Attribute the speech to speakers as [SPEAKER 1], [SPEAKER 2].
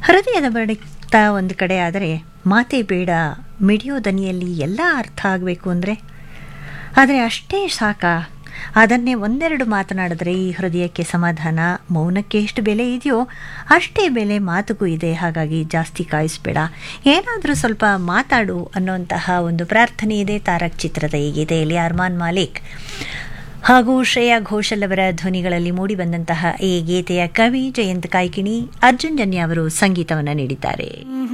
[SPEAKER 1] ಹೃದಯದ ಬಡಿತ ಒಂದು ಕಡೆ ಆದರೆ ಮಾತೇ ಬೇಡ ಮಿಡಿಯೋ ದನಿಯಲ್ಲಿ ಎಲ್ಲ ಅರ್ಥ ಆಗಬೇಕು ಅಂದರೆ ಆದರೆ ಅಷ್ಟೇ ಸಾಕಾ ಅದನ್ನೇ ಒಂದೆರಡು ಮಾತನಾಡಿದ್ರೆ ಈ ಹೃದಯಕ್ಕೆ ಸಮಾಧಾನ ಮೌನಕ್ಕೆ ಎಷ್ಟು ಬೆಲೆ ಇದೆಯೋ ಅಷ್ಟೇ ಬೆಲೆ ಮಾತುಗೂ ಇದೆ ಹಾಗಾಗಿ ಜಾಸ್ತಿ ಕಾಯಿಸ್ಬೇಡ ಏನಾದರೂ ಸ್ವಲ್ಪ ಮಾತಾಡು ಅನ್ನುವಂತಹ ಒಂದು ಪ್ರಾರ್ಥನೆ ಇದೆ ತಾರಕ್ ಚಿತ್ರದ ಈ ಗೀತೆಯಲ್ಲಿ ಅರ್ಮಾನ್ ಮಾಲಿಕ್ ಹಾಗೂ ಶ್ರೇಯಾ ಘೋಷಲ್ ಅವರ ಧ್ವನಿಗಳಲ್ಲಿ ಮೂಡಿಬಂದಂತಹ ಈ ಗೀತೆಯ ಕವಿ ಜಯಂತ್ ಕಾಯ್ಕಿಣಿ ಅರ್ಜುನ್ ಜನ್ಯ ಅವರು ಸಂಗೀತವನ್ನು ನೀಡಿದ್ದಾರೆ